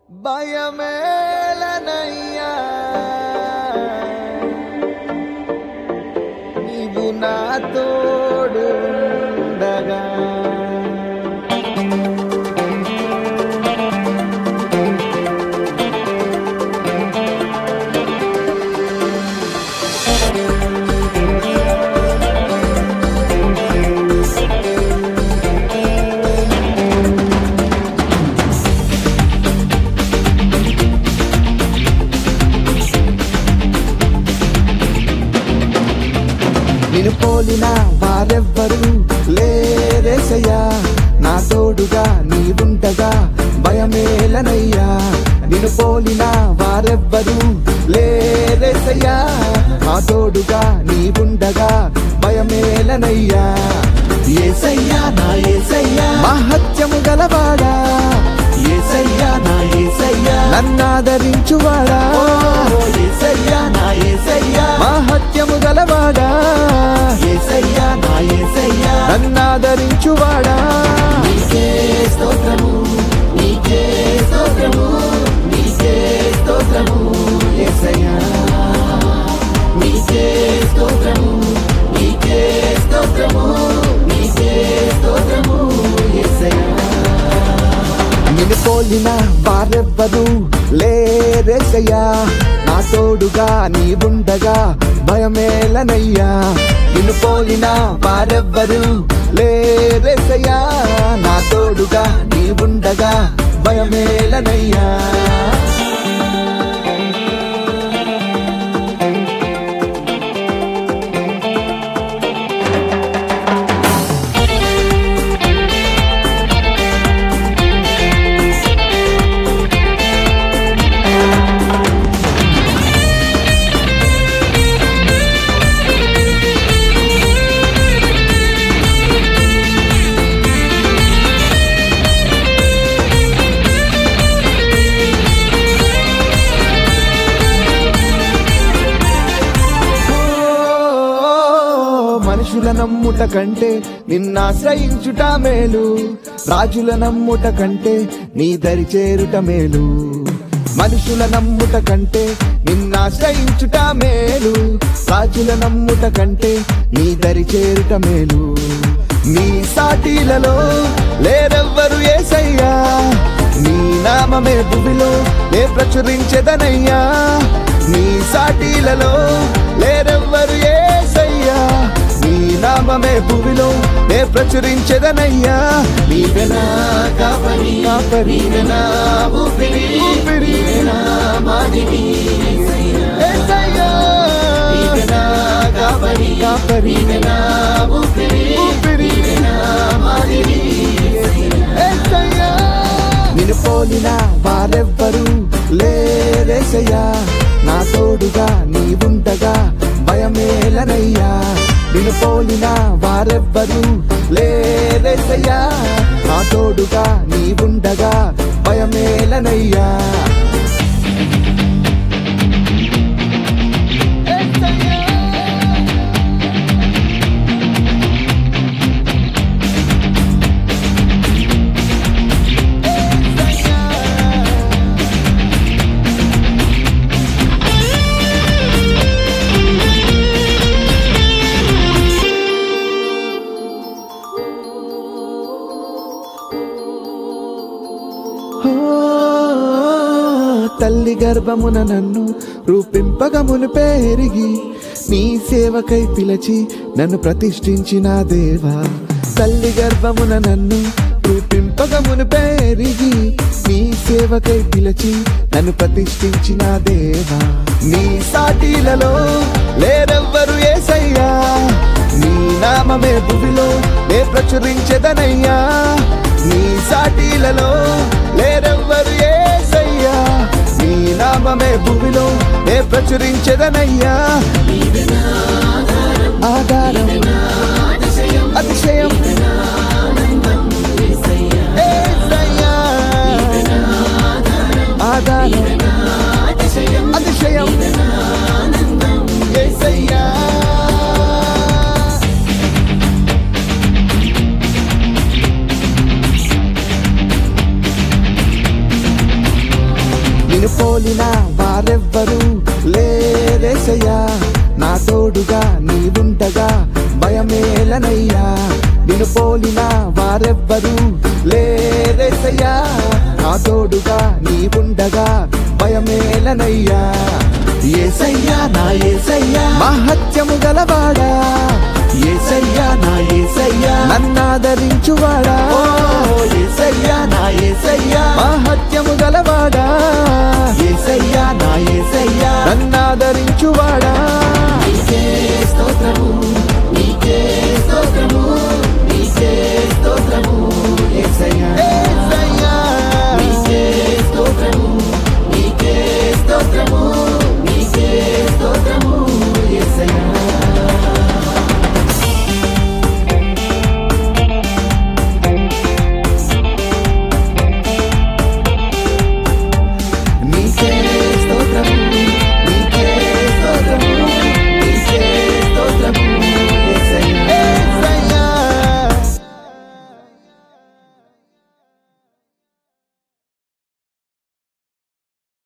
భయమేలనయ్యా నీవు నా తోడు ఉండగా నిన్ను పోలిన వారెవ్వరు లేరేసయ్యా నా తోడుగా నీవుండగా భయమేలనయ్యా నిన్ను పోలిన వారెవ్వరు లేరేసయ్యా నా తోడుగా నీవుండగా భయమేలనయ్యా ఏసయ్యా నా ఏసయ్యా మహత్యము గలవాడా ఏసయ్యా నా ఏసయ్యా నన్నాదరించువాడా ఏసయ్యా నా ఏసయ్యా మహత్యము గలవాడా ఏసయ్యా నా ఏసయ్యా నన్నాదరించువాడా నీకే స్తోత్రము నీకే స్తోత్రము నీకే స్తోత్రము ఏసయ్యా నీకే స్తోత్రము నీకే స్తోత్రము నీకే స్తోత్రము ఏసయ్యా నిన్ను పోలిన వారెవ్వరు లేరేసయ్యా నా తోడుగా నీవుండగా భయమేలనయ్యా నిన్ను పోలిన వారెవ్వరు లేరేసయ్యా నా తోడుగా నీవుండగా భయమేలనయ్యా ఓ, మనుషుల నమ్ముట కంటే నిన్నాశ్రయించుట మేలు రాజుల నమ్ముట కంటే నీ దరి చేరుట మేలు మనుషుల నమ్ముట కంటే నిన్నాశ్రయించుట మేలు రాజుల నమ్ముట కంటే నీ దరి చేరుట మేలు నీ సాటిలలో లేరెవ్వరు ఏసయ్యా నీ నామమే భూమిలో నే ప్రచురించెదనయ్యా నీ సాటిలలో లేరెవ్వరు ఏసయ్యా నీ నామమే భూమిలో నే ప్రచురించెదనయ్యా నీవెనా కాపరి కాపరి నీవెనా ఊపిరి ఊపిరి నీవెనా మాదిరి ఏసయ్యా నీవెనా కాపరి కాపరి నీవెనా ఊపిరి ఊపిరి నీవెనా మాదిరి ఏసయ్యా నిన్ను పోలిన వారెవ్వరు లేరేసయ్యా నా తోడుగా నీవుండగా భయమేలనయ్యా నిన్ను పోలిన వారెవ్వరు లేరేసయ్యా నా తోడుగా నీవుండగా భయమేలనయ్యా ఓ, తల్లి గర్భమున నన్ను రూపింపగ మునిపే ఎరిగి నీ సేవకై పిలిచి నన్ను ప్రతిష్ఠించిన దేవా తల్లి గర్భమున నన్ను రూపింపగ మునిపే ఎరిగి నీ సేవకై పిలిచి నన్ను ప్రతిష్ఠించిన దేవా నీ సాటిలలో లేరెవ్వరు ఏసయ్యా నీ నామమే భూమిలో నే ప్రచురించెదనయ్యా నీ సాటిలలో లేరెవ్వరు ఏసయ్యా నీ నామమే భూమిలో నే ప్రచురించెదనయ్యా ఆధారం అతిశయం ఏసయ్యా ఆధారం అతిశయం ఏసయ్యా పోలిన వారెవ్వరు లేరేసయ్యా నా తోడుగా నీవుండగా భయమేలనయ్యా నిన్ను పోలిన వారెవ్వరు లేరేసయ్యా నా తోడుగా నీవుండగా భయమేలనయ్యా ఏసయ్యా నా ఏసయ్యా మహత్యము గలవాడా ఏసయ్యా నా ఏసయ్యా నన్నాదరించువాడా ఓ ఏసయ్యా